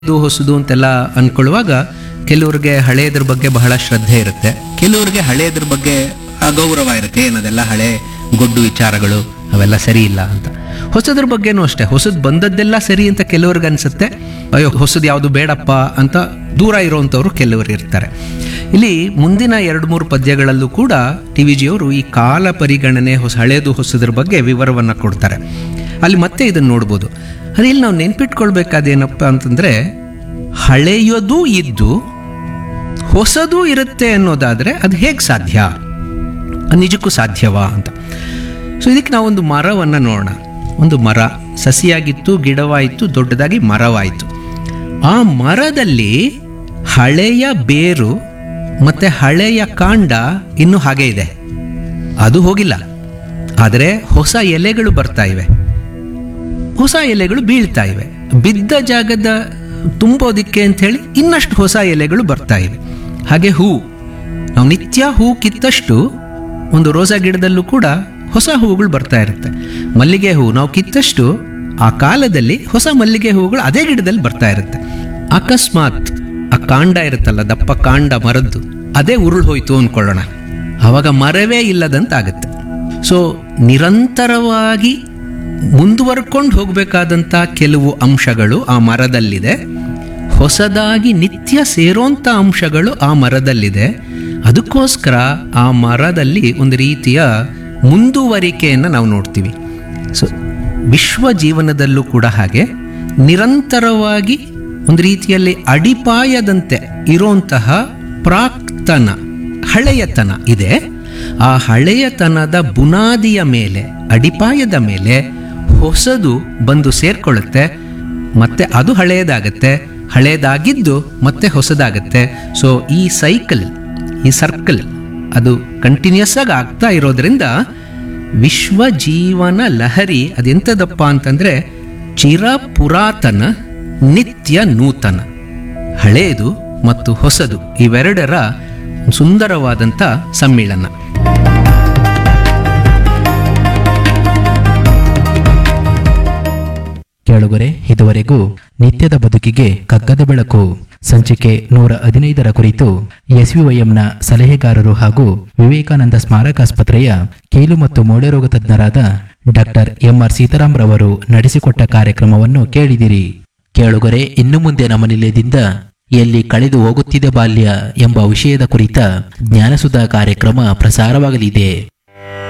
ಇದು ಹೊಸದು ಅಂತೆಲ್ಲ ಅನ್ಕೊಳ್ಳುವಾಗ ಕೆಲವ್ರಿಗೆ ಹಳೆಯದ್ರ ಬಗ್ಗೆ ಬಹಳ ಶ್ರದ್ಧೆ ಇರುತ್ತೆ ಕೆಲವ್ರಿಗೆ ಹಳೆಯದ್ರ ಬಗ್ಗೆ ಅಗೌರವ ಇರುತ್ತೆ ಏನದೆಲ್ಲ ಹಳೆ ಗೊಡ್ಡು ವಿಚಾರಗಳು ಅವೆಲ್ಲ ಸರಿ ಇಲ್ಲ ಅಂತ ಹೊಸದ್ರ ಬಗ್ಗೆನೂ ಅಷ್ಟೇ ಹೊಸದು ಬಂದದ್ದೆಲ್ಲ ಸರಿ ಅಂತ ಕೆಲವ್ರಿಗೆ ಅನ್ಸುತ್ತೆ ಅಯ್ಯೋ ಹೊಸದು ಯಾವುದು ಬೇಡಪ್ಪ ಅಂತ ದೂರ ಇರೋವಂಥವ್ರು ಕೆಲವರು ಇರ್ತಾರೆ ಇಲ್ಲಿ ಮುಂದಿನ ಎರಡು ಮೂರು ಪದ್ಯಗಳಲ್ಲೂ ಕೂಡ ಟಿ ವಿ ಜಿಯವರು ಈ ಕಾಲ ಪರಿಗಣನೆ ಹೊಸ ಹಳೇದು ಹೊಸದ್ರ ಬಗ್ಗೆ ವಿವರವನ್ನು ಕೊಡ್ತಾರೆ ಅಲ್ಲಿ ಮತ್ತೆ ಇದನ್ನು ನೋಡ್ಬೋದು ಅದೇ ಇಲ್ಲಿ ನಾವು ನೆನ್ಪಿಟ್ಕೊಳ್ಬೇಕಾದೇನಪ್ಪ ಅಂತಂದ್ರೆ ಹಳೆಯದು ಇದ್ದು ಹೊಸದು ಇರುತ್ತೆ ಅನ್ನೋದಾದ್ರೆ ಅದು ಹೇಗೆ ಸಾಧ್ಯ ಅದು ನಿಜಕ್ಕೂ ಸಾಧ್ಯವಾ ಅಂತ ಸೊ ಇದಕ್ಕೆ ನಾವೊಂದು ಮರವನ್ನು ನೋಡೋಣ ಒಂದು ಮರ ಸಸಿಯಾಗಿತ್ತು ಗಿಡವಾಯಿತು ದೊಡ್ಡದಾಗಿ ಮರವಾಯಿತು ಆ ಮರದಲ್ಲಿ ಹಳೆಯ ಬೇರು ಮತ್ತೆ ಹಳೆಯ ಕಾಂಡ ಇನ್ನೂ ಹಾಗೆ ಇದೆ ಅದು ಹೋಗಿಲ್ಲ ಆದರೆ ಹೊಸ ಎಲೆಗಳು ಬರ್ತಾ ಇವೆ ಹೊಸ ಎಲೆಗಳು ಬೀಳ್ತಾ ಇವೆ ಬಿದ್ದ ಜಾಗದ ತುಂಬೋದಿಕ್ಕೆ ಅಂತ ಹೇಳಿ ಇನ್ನಷ್ಟು ಹೊಸ ಎಲೆಗಳು ಬರ್ತಾ ಇವೆ ಹಾಗೆ ಹೂ ನಾವು ನಿತ್ಯ ಹೂ ಕಿತ್ತಷ್ಟು ಒಂದು ರೋಸಾ ಗಿಡದಲ್ಲೂ ಕೂಡ ಹೊಸ ಹೂವುಗಳು ಬರ್ತಾ ಇರುತ್ತೆ ಮಲ್ಲಿಗೆ ಹೂ ನಾವು ಕಿತ್ತಷ್ಟು ಆ ಕಾಲದಲ್ಲಿ ಹೊಸ ಮಲ್ಲಿಗೆ ಹೂವುಗಳು ಅದೇ ಗಿಡದಲ್ಲಿ ಬರ್ತಾ ಇರುತ್ತೆ ಅಕಸ್ಮಾತ್ ಆ ಕಾಂಡ ಇರುತ್ತಲ್ಲ ದಪ್ಪ ಕಾಂಡ ಮರದ್ದು ಅದೇ ಉರುಳು ಹೋಯ್ತು ಅಂದ್ಕೊಳ್ಳೋಣ ಆವಾಗ ಮರವೇ ಇಲ್ಲದಂತಾಗುತ್ತೆ ಸೊ ನಿರಂತರವಾಗಿ ಮುಂದುವರ್ಕೊಂಡು ಹೋಗಬೇಕಾದಂಥ ಕೆಲವು ಅಂಶಗಳು ಆ ಮರದಲ್ಲಿದೆ ಹೊಸದಾಗಿ ನಿತ್ಯ ಸೇರೋಂಥ ಅಂಶಗಳು ಆ ಮರದಲ್ಲಿದೆ ಅದಕ್ಕೋಸ್ಕರ ಆ ಮರದಲ್ಲಿ ಒಂದು ರೀತಿಯ ಮುಂದುವರಿಕೆಯನ್ನು ನಾವು ನೋಡ್ತೀವಿ ಸೊ ವಿಶ್ವ ಜೀವನದಲ್ಲೂ ಕೂಡ ಹಾಗೆ ನಿರಂತರವಾಗಿ ಒಂದು ರೀತಿಯಲ್ಲಿ ಅಡಿಪಾಯದಂತೆ ಇರುವಂತಹ ಪ್ರಾಕ್ತನ ಹಳೆಯತನ ಇದೆ ಆ ಹಳೆಯತನದ ಬುನಾದಿಯ ಮೇಲೆ ಅಡಿಪಾಯದ ಮೇಲೆ ಹೊಸದು ಬಂದು ಸೇರ್ಕೊಳ್ಳುತ್ತೆ ಮತ್ತೆ ಅದು ಹಳೆಯದಾಗತ್ತೆ ಹಳೆಯದಾಗಿದ್ದು ಮತ್ತೆ ಹೊಸದಾಗತ್ತೆ ಸೊ ಈ ಸೈಕಲ್ ಈ ಸರ್ಕಲ್ ಅದು ಕಂಟಿನ್ಯೂಸ್ ಆಗಿ ಆಗ್ತಾ ಇರೋದ್ರಿಂದ ವಿಶ್ವ ಜೀವನ ಲಹರಿ ಅದೆಂಥದಪ್ಪ ಅಂತಂದ್ರೆ ಚಿರ ಪುರಾತನ ನಿತ್ಯ ನೂತನ ಹಳೆಯದು ಮತ್ತು ಹೊಸದು ಇವೆರಡರ ಸುಂದರವಾದಂಥ ಸಮ್ಮಿಳನ ಕೇಳುಗರೆ ಇದುವರೆಗೂ ನಿತ್ಯದ ಬದುಕಿಗೆ ಕಗ್ಗದ ಬೆಳಕು ಸಂಚಿಕೆ ನೂರ ಹದಿನೈದರ ಕುರಿತು ಎಸ್ವಿವೈಎಂನ ಸಲಹೆಗಾರರು ಹಾಗೂ ವಿವೇಕಾನಂದ ಸ್ಮಾರಕಾಸ್ಪತ್ರೆಯ ಕೀಲು ಮತ್ತು ಮೂಳೆ ರೋಗ ತಜ್ಞರಾದ ಡಾಕ್ಟರ್ ಎಂಆರ್ ಸೀತಾರಾಮ್ ರವರು ನಡೆಸಿಕೊಟ್ಟ ಕಾರ್ಯಕ್ರಮವನ್ನು ಕೇಳಿದಿರಿ ಕೇಳುಗರೆ ಇನ್ನು ಮುಂದೆ ನಮ್ಮ ನಿಲಯದಿಂದ ಎಲ್ಲಿ ಕಳೆದು ಹೋಗುತ್ತಿದೆ ಬಾಲ್ಯ ಎಂಬ ವಿಷಯದ ಕುರಿತ ಜ್ಞಾನಸುಧಾ ಕಾರ್ಯಕ್ರಮ ಪ್ರಸಾರವಾಗಲಿದೆ